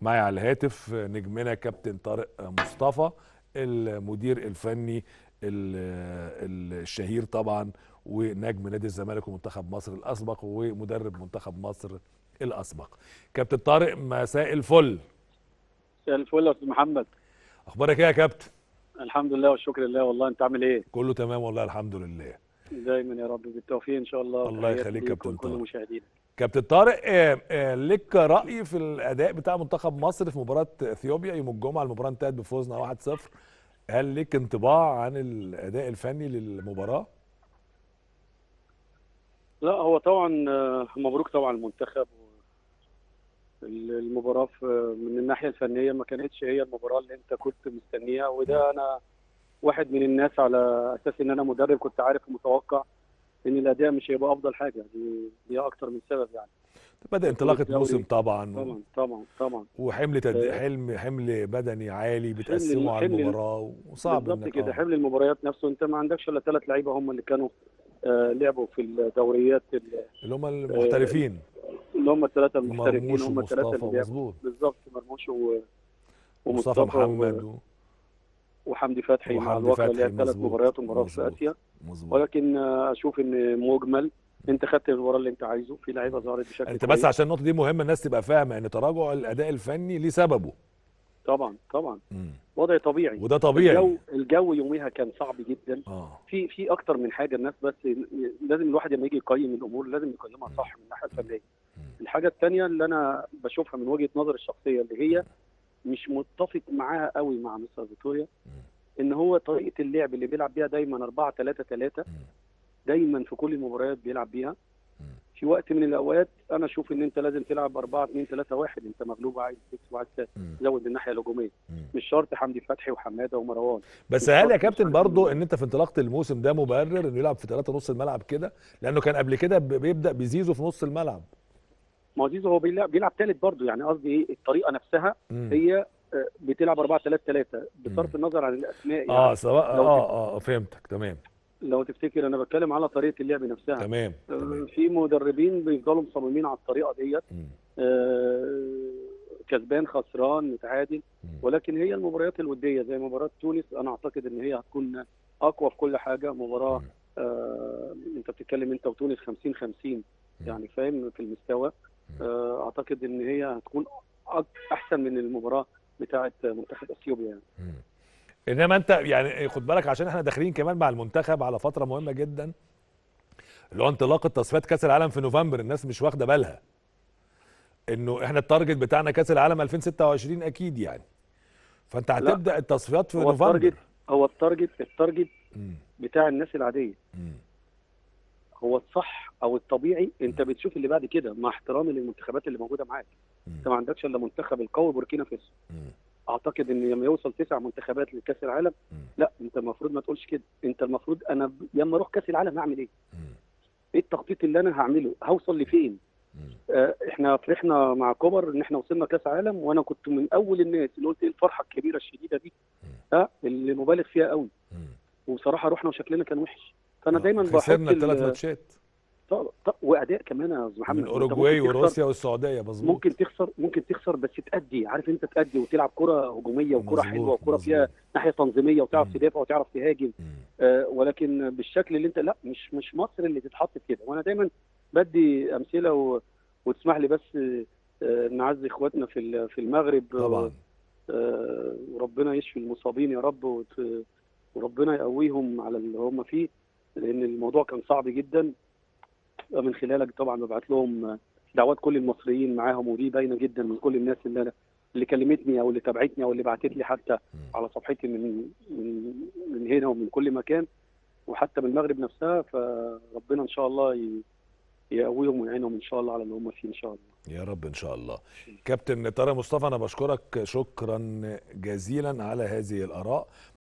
معي على الهاتف نجمنا كابتن طارق مصطفى المدير الفني ال- الشهير طبعا ونجم نادي الزمالك ومنتخب مصر الاسبق ومدرب منتخب مصر الاسبق كابتن طارق مساء الفل مساء الفل يا استاذ محمد اخبارك ايه يا كابتن الحمد لله والشكر لله والله انت عامل ايه كله تمام والله الحمد لله دايما يا رب بالتوفيق ان شاء الله الله تحياتي يخليك ليك كابتن ولكل طارق. المشاهدين كابتن طارق آه، آه، لك راي في الاداء بتاع منتخب مصر في مباراه اثيوبيا يوم الجمعه المباراه انتهت بفوزنا 1-0 هل لك انطباع عن الاداء الفني للمباراه لا هو طبعا آه، مبروك طبعا المنتخب المباراة في من الناحية الفنية ما كانتش هي المباراة اللي انت كنت مستنيها وده انا واحد من الناس على اساس ان انا مدرب كنت عارف ومتوقع ان الاداء مش هيبقى افضل حاجة دي دي اكتر من سبب يعني بدا انطلاقه الدوري. موسم طبعا طبعا طبعا طبعا وحمل تد... آه. حلم حمل بدني عالي بتقسمه على حمل- المباراه وصعب بالظبط انك كده آه. حمل المباريات نفسه انت ما عندكش الا ثلاث لعيبه هم اللي كانوا آه، لعبوا في الدوريات ال- اللي هم المحترفين اللي هم الثلاثه المحترفين مرموش هم الثلاثه ومصطفى اللي لعبوا مظبوط بالظبط مرموش و... مصطفى ومصطفى محمد و... و... وحمدي فتحي مع وحمدي الواقع فتحي، لعب ثلاث مظبوط، مباريات ومباراه في مظبوط. اسيا مظبوط ولكن آه، اشوف ان مجمل انت خدت المباراه اللي انت عايزه في لعيبه ظهرت بشكل انت كويس. بس عشان النقطه دي مهمه الناس تبقى فاهمه ان تراجع الاداء الفني ليه سببه طبعا طبعا مم. وضع طبيعي وده طبيعي الجو الجو يوميها كان صعب جدا اه في في اكتر من حاجه الناس بس لازم الواحد لما يجي يقيم الامور لازم يقيمها صح من الناحيه الفنيه. الحاجه الثانيه اللي انا بشوفها من وجهه نظري الشخصيه اللي هي مش متفق معاها قوي مع مستر فيتوريا ان هو طريقه اللعب اللي بيلعب بيها دايما 4 3 3 دايما في كل المباريات بيلعب بيها في وقت من الاوقات انا اشوف ان انت لازم تلعب 4 2 3 1 انت مغلوب عايز تكسب وعايز مم. تزود من الناحيه الهجوميه مم. مش شرط حمدي فتحي وحماده ومروان بس هل يا كابتن برضو ان انت في انطلاقه الموسم ده مبرر انه يلعب في ثلاثة نص الملعب كده لانه كان قبل كده ب- بيبدا بزيزو في نص الملعب ما هو زيزو هو بيلعب بيلعب ثالث برضه يعني قصدي ايه الطريقه نفسها مم. هي آه، بتلعب 4 3 3 بصرف النظر عن الاسماء اه يعني سواء لو اه اه فهمتك تمام لو تفتكر انا بتكلم على طريقه اللعب نفسها تمام آه، تمام في مدربين بيفضلوا مصممين على الطريقه ديت مم. آه، كسبان خسران متعادل مم. ولكن هي المباريات الوديه زي مباراه تونس انا اعتقد ان هي هتكون اقوى في كل حاجه مباراه مم. آه انت بتتكلم انت وتونس 50 50 يعني فاهم في المستوى آه اعتقد ان هي هتكون أك- احسن من المباراه بتاعه منتخب اثيوبيا يعني مم. انما انت يعني خد بالك عشان احنا داخلين كمان مع المنتخب على فتره مهمه جدا اللي هو انطلاقه تصفيات كاس العالم في نوفمبر الناس مش واخده بالها انه احنا التارجت بتاعنا كاس العالم 2026 اكيد يعني فانت لا. هتبدا التصفيات في هو نوفمبر التارجت هو التارجت التارجت مم. بتاع الناس العاديه مم. هو الصح او الطبيعي انت بتشوف اللي بعد كده مع احترامي للمنتخبات اللي موجوده معاك مم. انت ما عندكش الا منتخب القوي بوركينا فاسو مم. اعتقد ان لما يوصل تسع منتخبات لكاس العالم مم. لا انت المفروض ما تقولش كده انت المفروض انا ب- لما اروح كاس العالم هعمل ايه مم. ايه التخطيط اللي انا هعمله هوصل لفين مم. آه احنا فرحنا مع كوبر ان احنا وصلنا كاس عالم وانا كنت من اول الناس اللي قلت ايه الفرحه الكبيره الشديده دي اه اللي مبالغ فيها قوي مم. وبصراحه رحنا وشكلنا كان وحش فانا آه. دايما بحط خسرنا الثلاث ال- ماتشات طب- طب- واداء كمان يا استاذ محمد من أنت ممكن اوروجواي تخسر- وروسيا والسعوديه مظبوط ممكن تخسر ممكن تخسر بس تأدي عارف انت تأدي وتلعب كرة هجومية وكرة مظبوط، حلوة وكرة فيها مظبوط. ناحية تنظيمية وتعرف مم. تدافع وتعرف تهاجم مم. آه ولكن بالشكل اللي انت لا مش مش مصر اللي تتحط في كده وانا دايما بدي امثله و... وتسمح لي بس آه نعزي اخواتنا في ال- في المغرب طبعا آه وربنا يشفي المصابين يا رب وت... وربنا يقويهم على اللي هم فيه لان الموضوع كان صعب جدا من خلالك طبعا ببعت لهم دعوات كل المصريين معاهم ودي باينه جدا من كل الناس اللي أنا اللي كلمتني او اللي تابعتني او اللي بعتت لي حتى مم. على صفحتي من من من هنا ومن كل مكان وحتى من المغرب نفسها فربنا ان شاء الله ي- يقويهم ويعينهم ان شاء الله على اللي هم فيه ان شاء الله يا رب ان شاء الله كابتن طارق مصطفى انا بشكرك شكرا جزيلا على هذه الاراء